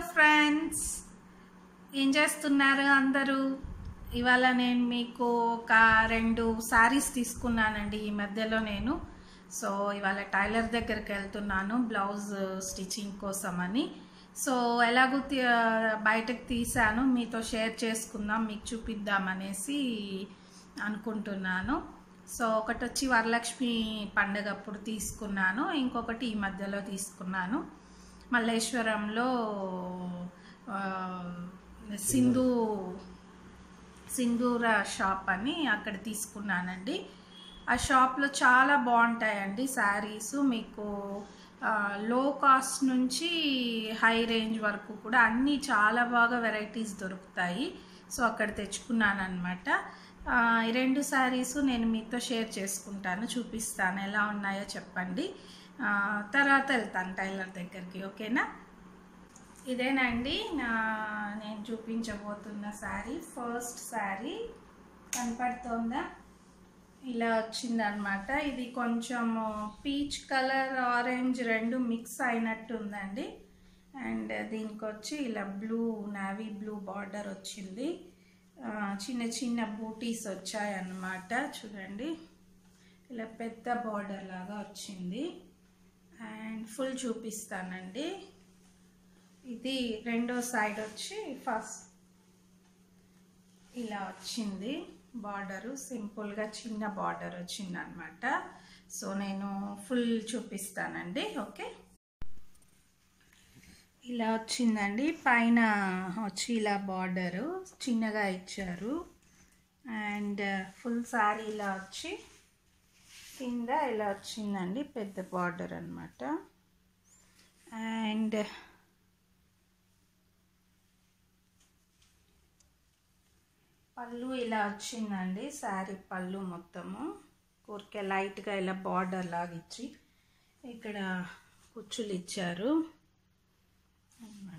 Friends ఏం చేస్తున్నారు అందరూ ఇవాళ నేను మీకు ఒక రెండు శారీస్ తీసుకున్నానండి ఈ మధ్యలో నేను సో ఇవాళ టైలర్ దగ్గరికి వెళ్తున్నాను బ్లౌజ్ స్టిచ్చింగ్ కోసం అని సో ఎలాగో తీ- బయటకు తీసాను మీతో షేర్ చేసుకుందాం మీకు చూపిద్దామనేసి అనుకుంటున్నాను సో ఒకటి వచ్చి వరలక్ష్మి పండగ అప్పుడు తీసుకున్నాను ఇంకొకటి ఈ మధ్యలో తీసుకున్నాను మల్లేశ్వరంలో ఆ, సింధు సింధూర షాప్ అని అక్కడ తీసుకున్నానండి ఆ షాప్లో చాలా బాగుంటాయండి శారీస్ మీకు ఆ, లో కాస్ట్ నుంచి హై రేంజ్ వరకు కూడా అన్నీ చాలా బాగా వెరైటీస్ దొరుకుతాయి సో అక్కడ తెచ్చుకున్నాను అనమాట ఈ రెండు శారీస్ నేను మీతో షేర్ చేసుకుంటాను చూపిస్తాను ఎలా ఉన్నాయో చెప్పండి ఆ, తర్వాత వెళ్తాను టైలర్ దగ్గరికి ఓకేనా ఇదేనండి నా నేను చూపించబోతున్న శారీ ఫస్ట్ శారీ కనపడుతోందా ఇలా వచ్చిందనమాట ఇది కొంచెం పీచ్ కలర్ ఆరెంజ్ రెండు మిక్స్ అయినట్టు ఉందండి అండ్ దీనికి వచ్చి ఇలా బ్లూ నావీ బ్లూ బార్డర్ వచ్చింది ఆ, చిన్న చిన్న బూటీస్ వచ్చాయన్నమాట చూడండి ఇలా పెద్ద బార్డర్ లాగా వచ్చింది అండ్ ఫుల్ చూపిస్తానండి ఇది రెండో సైడ్ వచ్చి ఫస్ట్ ఇలా వచ్చింది బార్డరు సింపుల్గా చిన్న బార్డర్ వచ్చింది అనమాట సో నేను ఫుల్ చూపిస్తానండి ఓకే ఇలా వచ్చిందండి పైన వచ్చి ఇలా బార్డరు చిన్నగా ఇచ్చారు అండ్ ఫుల్ శారీ ఇలా వచ్చి కింద ఇలా వచ్చిందండి పెద్ద బార్డర్ అనమాట అండ్ పళ్ళు ఇలా వచ్చిందండి శారీ పళ్ళు మొత్తము ఊరికే లైట్గా ఇలా బార్డర్ లాగా ఇచ్చి ఇక్కడ కుచ్చులు ఇచ్చారు అన్నమాట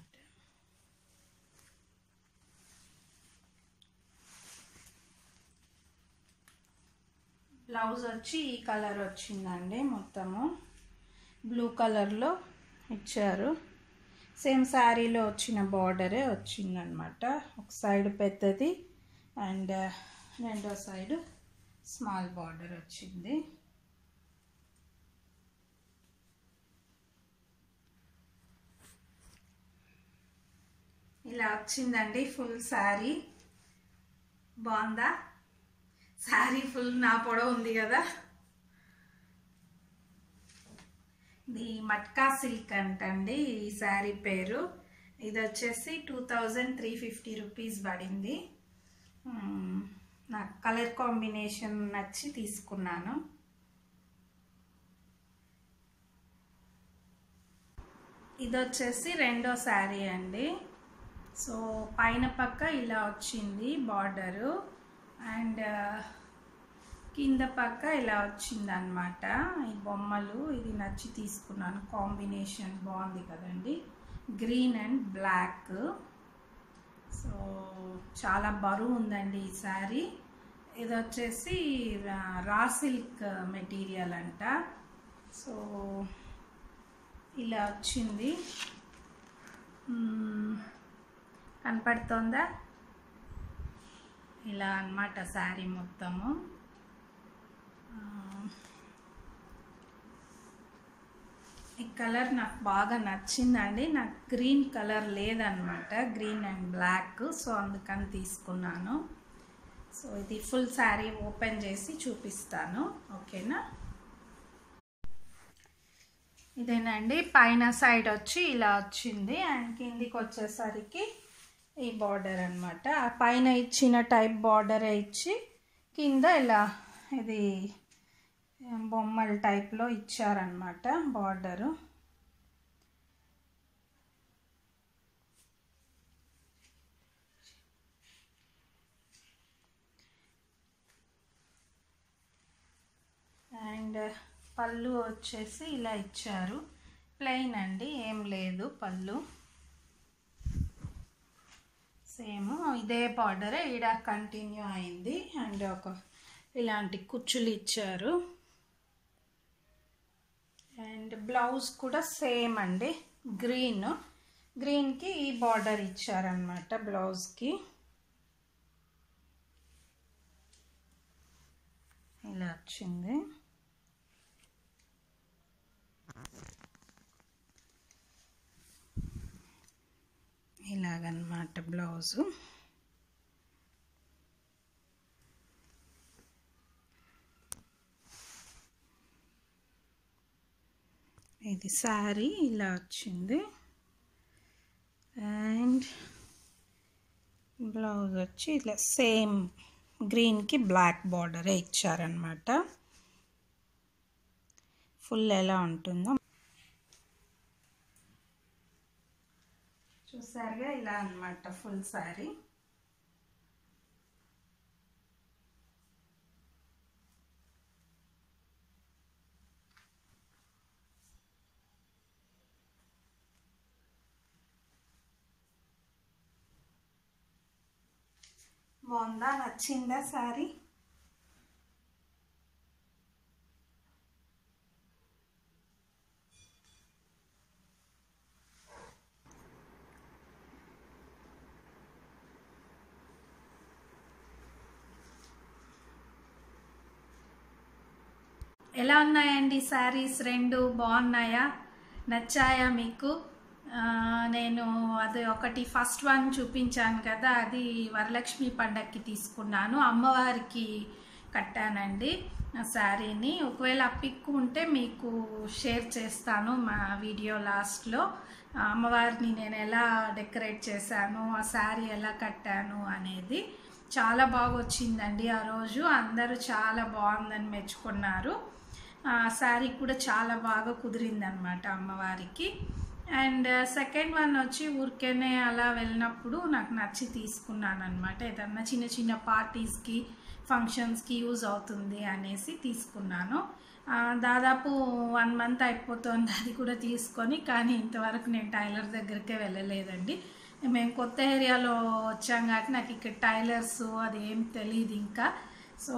బ్లౌజ్ వచ్చి ఈ కలర్ వచ్చిందండి మొత్తము బ్లూ కలర్లో ఇచ్చారు సేమ్ శారీలో వచ్చిన బార్డరే వచ్చిందనమాట ఒక సైడ్ పెద్దది అండ్ రెండో సైడ్ స్మాల్ బార్డర్ వచ్చింది ఇలా వచ్చిందండి ఫుల్ శారీ బాగుందా శారీ ఫుల్ నా పొడవు ఉంది కదా ఇది మట్కా సిల్క్ అంటండి ఈ శారీ పేరు ఇది వచ్చేసి two thousand three fifty rupees పడింది మ్మ్. నాకు కలర్ కాంబినేషన్ నచ్చి తీసుకున్నాను ఇది వచ్చేసి రెండో శారీ అండి సో పైన పక్క ఇలా వచ్చింది బార్డరు అండ్ కింద పక్క ఇలా వచ్చింది అనమాట ఈ బొమ్మలు ఇది నచ్చి తీసుకున్నాను కాంబినేషన్ బాగుంది కదండి గ్రీన్ అండ్ బ్లాక్ సో చాలా బరువు ఉందండి ఈ శారీ ఇది వచ్చేసి రా- రా సిల్క్ మెటీరియల్ అంట సో ఇలా వచ్చింది మ్మ్. కనపడుతోందా ఇలా అన్నమాట శారీ మొత్తము ఆ, ఈ కలర్ నాకు బాగా నచ్చిందండి నాకు గ్రీన్ కలర్ లేదనమాట గ్రీన్ అండ్ బ్లాక్ సో అందుకని తీసుకున్నాను సో ఇది ఫుల్ శారీ ఓపెన్ చేసి చూపిస్తాను ఓకేనా ఇదేనండి పైన సైడ్ వచ్చి ఇలా వచ్చింది అండ్ కిందికి వచ్చేసరికి ఈ బార్డర్ అనమాట పైన ఇచ్చిన టైప్ బార్డరే ఇచ్చి కింద ఇలా ఇది బొమ్మల టైప్లో ఇచ్చారనమాట బార్డరు అండ్ పళ్ళు వచ్చేసి ఇలా ఇచ్చారు ప్లెయిన్ అండి ఏం లేదు పళ్ళు సేమ్ ఇదే బార్డరే ఈడ కంటిన్యూ అయింది అండ్ ఒక ఇలాంటి కుచ్చులు ఇచ్చారు అండ్ బ్లౌజ్ కూడా సేమ్ అండి గ్రీన్ గ్రీన్కి ఈ బార్డర్ ఇచ్చారనమాట బ్లౌజ్కి ఇలా వచ్చింది ఇలాగనమాట బ్లౌజు ఇది శారీ ఇలా వచ్చింది అండ్ బ్లౌజ్ వచ్చి ఇట్లా సేమ్ గ్రీన్కి బ్లాక్ బార్డరే ఇచ్చారనమాట ఫుల్ ఎలా ఉంటుందో చూసారుగా ఇలా అనమాట ఫుల్ శారీ బాగుందా నచ్చిందా శారీ ఎలా ఉన్నాయండి శారీస్ రెండు బాగున్నాయా నచ్చాయా మీకు ఆ, నేను అది ఒకటి ఫస్ట్ వన్ చూపించాను కదా అది వరలక్ష్మి పండగకి తీసుకున్నాను అమ్మవారికి కట్టానండి ఆ శారీని ఒకవేళ ఆ పిక్ ఉంటే మీకు షేర్ చేస్తాను మా వీడియో లాస్ట్లో ఆ అమ్మవారిని నేను ఎలా డెకరేట్ చేశాను ఆ శారీ ఎలా కట్టాను అనేది చాలా బాగా వచ్చిందండి ఆ రోజు అందరూ చాలా బాగుందని మెచ్చుకున్నారు ఆ శారీ కూడా చాలా బాగా కుదిరిందనమాట అమ్మవారికి అండ్ సెకండ్ వన్ వచ్చి ఊరికేనే అలా వెళ్ళినప్పుడు నాకు నచ్చి తీసుకున్నాను అనమాట ఏదన్నా చిన్న చిన్న పార్టీస్కి ఫంక్షన్స్కి యూజ్ అవుతుంది అనేసి తీసుకున్నాను ఆ, దాదాపు వన్ మంత్ అయిపోతుంది అది కూడా తీసుకొని కానీ ఇంతవరకు నేను టైలర్ దగ్గరికే వెళ్ళలేదండి మేము కొత్త ఏరియాలో వచ్చాం కాబట్టి నాకు ఇక్కడ టైలర్స్ అది ఏం తెలియదు ఇంకా సో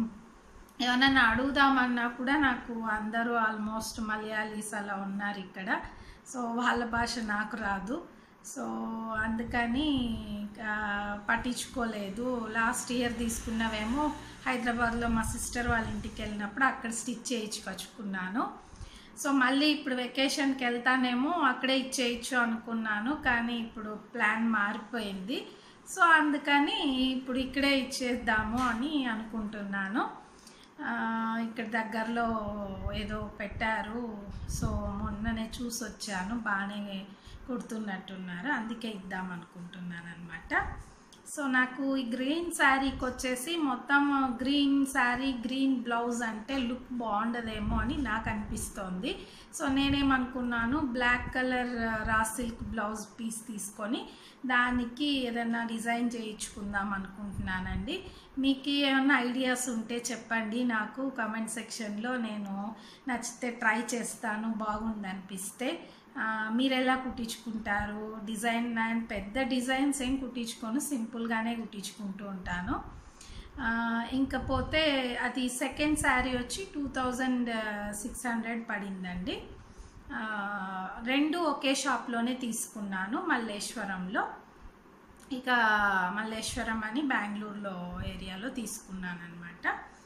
ఏమన్నా అడుగుదామన్నా కూడా నాకు అందరూ ఆల్మోస్ట్ మలయాళీస్ అలా ఉన్నారు ఇక్కడ సో వాళ్ళ భాష నాకు రాదు సో అందుకని ఆ, పట్టించుకోలేదు లాస్ట్ ఇయర్ తీసుకున్నవేమో హైదరాబాద్లో మా సిస్టర్ వాళ్ళ ఇంటికి వెళ్ళినప్పుడు అక్కడ స్టిచ్ చేయించుకొచ్చుకున్నాను సో మళ్ళీ ఇప్పుడు వెకేషన్కి వెళ్తానేమో అక్కడే ఇచ్చేయచ్చు అనుకున్నాను కానీ ఇప్పుడు ప్లాన్ మారిపోయింది సో అందుకని ఇప్పుడు ఇక్కడే ఇచ్చేద్దాము అని అనుకుంటున్నాను ఆ, ఇక్కడ దగ్గరలో ఏదో పెట్టారు సో మొన్ననే చూసి వచ్చాను బాగానే కుడుతున్నట్టున్నారు అందుకే ఇద్దాం అనుకుంటున్నాను అనమాట సో నాకు ఈ గ్రీన్ శారీకి వచ్చేసి మొత్తం గ్రీన్ శారీ గ్రీన్ బ్లౌజ్ అంటే లుక్ బాగుండదేమో అని నాకు అనిపిస్తోంది సో నేనేమనుకున్నాను black colour raw silk blouse piece తీసుకొని దానికి ఏదైనా డిజైన్ చేయించుకుందాం అనుకుంటున్నానండి మీకు ఏమైనా ఐడియాస్ ఉంటే చెప్పండి నాకు కమెంట్ సెక్షన్లో నేను నచ్చితే ట్రై చేస్తాను బాగుంది అనిపిస్తే ఆ, మీరు ఎలా కుట్టించుకుంటారు డిజైన్ నేను పెద్ద డిజైన్స్ ఏం కుట్టించుకోను సింపుల్గానే కుట్టించుకుంటూ ఉంటాను ఆ, ఇంకపోతే అది సెకండ్ శారీ వచ్చి టూ థౌజండ్ సిక్స్ హండ్రెడ్ పడిందండి ఆ, రెండు ఒకే షాప్లోనే తీసుకున్నాను మల్లేశ్వరంలో ఇక మల్లేశ్వరం అని బెంగళూరులో ఏరియాలో తీసుకున్నాను అనమాట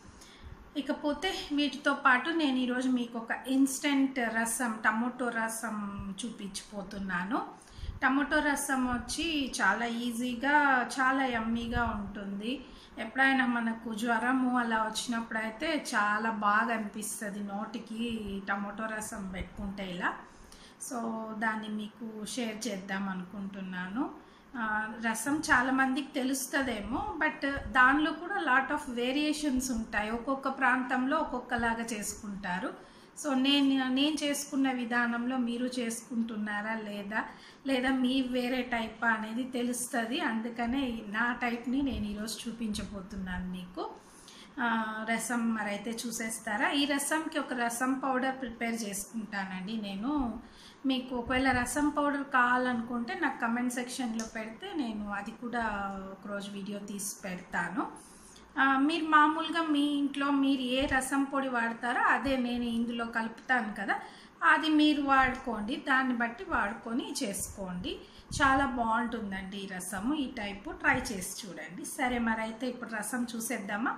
ఇకపోతే వీటితో పాటు నేను ఈరోజు మీకు ఒక ఇన్స్టెంట్ రసం టమోటో రసం చూపించిపోతున్నాను టమోటో రసం వచ్చి చాలా ఈజీగా చాలా యమ్మీగా ఉంటుంది ఎప్పుడైనా మనకు జ్వరము అలా వచ్చినప్పుడు అయితే చాలా బాగా అనిపిస్తుంది నోటికి టమోటో రసం పెట్టుకుంటే ఇలా సో దాన్ని మీకు షేర్ చేద్దాం అనుకుంటున్నాను ఆ, రసం చాలా మందికి తెలుస్తుందేమో బట్ దానిలో కూడా లాట్ ఆఫ్ వేరియేషన్స్ ఉంటాయి ఒక్కొక్క ప్రాంతంలో ఒక్కొక్కలాగా చేసుకుంటారు సో నేను నేను చేసుకున్న విధానంలో మీరు చేసుకుంటున్నారా లేదా లేదా మీ వేరే టైప్ అనేది తెలుస్తుంది అందుకనే నా టైప్ని నేను ఈరోజు చూపించబోతున్నాను మీకు ఆ, రసం మరైతే చూసేస్తారా ఈ రసంకి ఒక రసం పౌడర్ ప్రిపేర్ చేసుకుంటానండి నేను మీకు ఒకవేళ రసం పౌడర్ కావాలనుకుంటే నాకు కమెంట్ సెక్షన్లో పెడితే నేను అది కూడా ఒకరోజు వీడియో తీసి పెడతాను ఆ, మీరు మామూలుగా మీ ఇంట్లో మీరు ఏ రసం పొడి వాడతారో అదే నేను ఇందులో కలుపుతాను కదా అది మీరు వాడుకోండి దాన్ని బట్టి వాడుకొని చేసుకోండి చాలా బాగుంటుందండి ఈ రసము ఈ టైపు ట్రై చేసి చూడండి సరే మరి అయితే ఇప్పుడు రసం చూసేద్దామా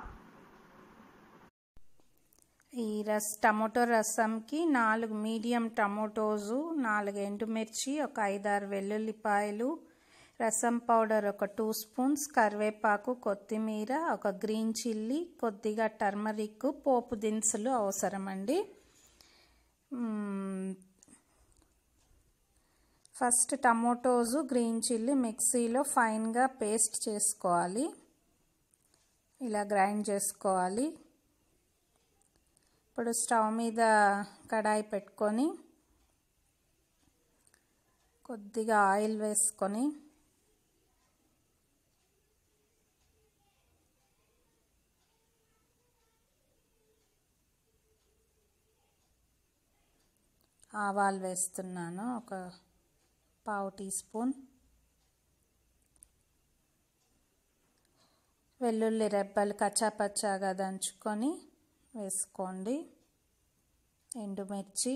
ఈ రస్ టమోటో రసంకి నాలుగు మీడియం టమోటోసు నాలుగు ఎండుమిర్చి ఒక ఐదారు వెల్లుల్లిపాయలు రసం పౌడర్ ఒక టూ స్పూన్స్ కరివేపాకు కొత్తిమీర ఒక గ్రీన్ చిల్లీ కొద్దిగా టర్మరిక్ పోపు దినుసులు అవసరమండి ఫస్ట్ టమోటోసు గ్రీన్ చిల్లీ మిక్సీలో ఫైన్గా పేస్ట్ చేసుకోవాలి ఇలా గ్రైండ్ చేసుకోవాలి ఇప్పుడు స్టవ్ మీద కడాయి పెట్టుకొని కొద్దిగా ఆయిల్ వేసుకొని ఆవాలు వేస్తున్నాను ఒక పావు టీ స్పూన్ వెల్లుల్లి రెబ్బలు కచ్చాపచ్చాగా దంచుకొని వేసుకోండి ఎండుమిర్చి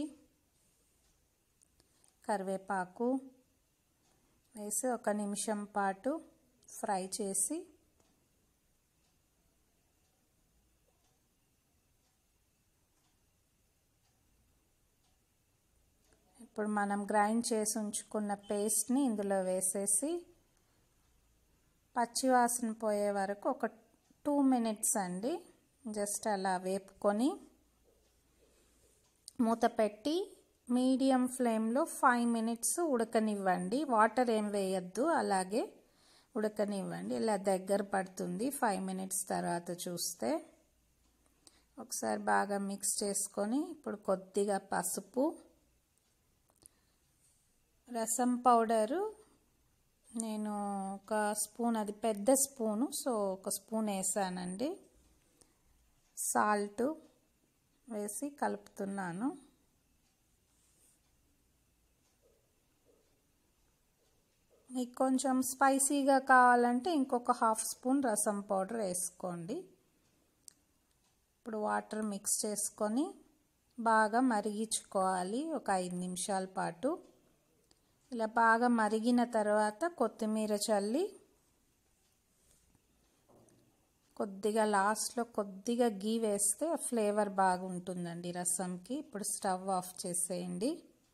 కరివేపాకు వేసి ఒక నిమిషం పాటు ఫ్రై చేసి ఇప్పుడు మనం గ్రైండ్ చేసి ఉంచుకున్న పేస్ట్ని ఇందులో వేసేసి పచ్చివాసన పోయే వరకు ఒక టూ మినిట్స్ అండి జస్ట్ అలా వేపుకొని మూత పెట్టి మీడియం ఫ్లేమ్లో ఫైవ్ మినిట్స్ ఉడకనివ్వండి వాటర్ ఏం వేయద్దు అలాగే ఉడకనివ్వండి ఇలా దగ్గర పడుతుంది ఫైవ్ మినిట్స్ తర్వాత చూస్తే ఒకసారి బాగా మిక్స్ చేసుకొని ఇప్పుడు కొద్దిగా పసుపు రసం పౌడరు నేను ఒక స్పూన్ అది పెద్ద స్పూను సో ఒక స్పూన్ వేసానండి సాల్ట్ వేసి కలుపుతున్నాను మీకు కొంచెం స్పైసీగా కావాలంటే ఇంకొక హాఫ్ స్పూన్ రసం పౌడర్ వేసుకోండి ఇప్పుడు వాటర్ మిక్స్ చేసుకొని బాగా మరిగించుకోవాలి ఒక ఐదు నిమిషాల పాటు ఇలా బాగా మరిగిన తర్వాత కొత్తిమీర చల్లి కొద్దిగా లాస్ట్లో కొద్దిగా గీ వేస్తే ఫ్లేవర్ బాగుంటుందండి రసంకి ఇప్పుడు స్టవ్ ఆఫ్ చేసేయండి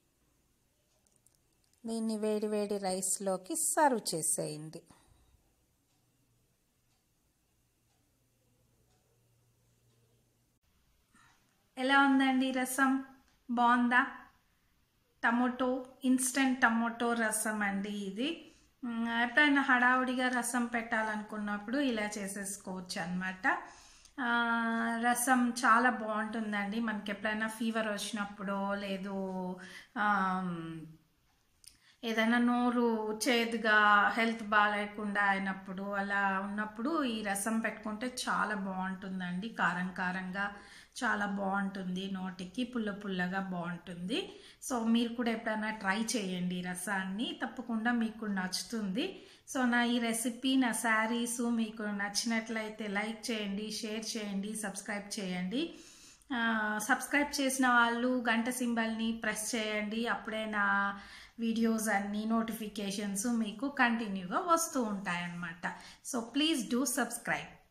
దీన్ని వేడి వేడి రైస్లోకి సర్వ్ చేసేయండి ఎలా ఉందండి రసం బాగుందా టమోటో ఇన్స్టెంట్ టమోటో రసం అండి ఇది ఎప్పుడైనా హడావుడిగా రసం పెట్టాలనుకున్నప్పుడు ఇలా చేసేసుకోవచ్చు అనమాట రసం చాలా బాగుంటుందండి మనకి ఎప్పుడైనా ఫీవర్ వచ్చినప్పుడు లేదు ఏదైనా నోరు చేదుగా హెల్త్ బాగాలేకుండా అయినప్పుడు అలా ఉన్నప్పుడు ఈ రసం పెట్టుకుంటే చాలా బాగుంటుందండి కారం కారంగా చాలా బాగుంటుంది నోటికి పుల్ల పుల్లగా బాగుంటుంది సో మీరు కూడా ఎప్పుడైనా ట్రై చేయండి ఈ రసాన్ని తప్పకుండా మీకు నచ్చుతుంది సో నా ఈ రెసిపీ నా శారీస్ మీకు నచ్చినట్లయితే లైక్ చేయండి షేర్ చేయండి సబ్స్క్రైబ్ చేయండి సబ్స్క్రైబ్ చేసిన వాళ్ళు గంట సింబల్ని ప్రెస్ చేయండి అప్పుడే నా వీడియోస్ అన్నీ నోటిఫికేషన్స్ మీకు కంటిన్యూగా వస్తూ ఉంటాయన్నమాట సో ప్లీజ్ డూ సబ్స్క్రైబ్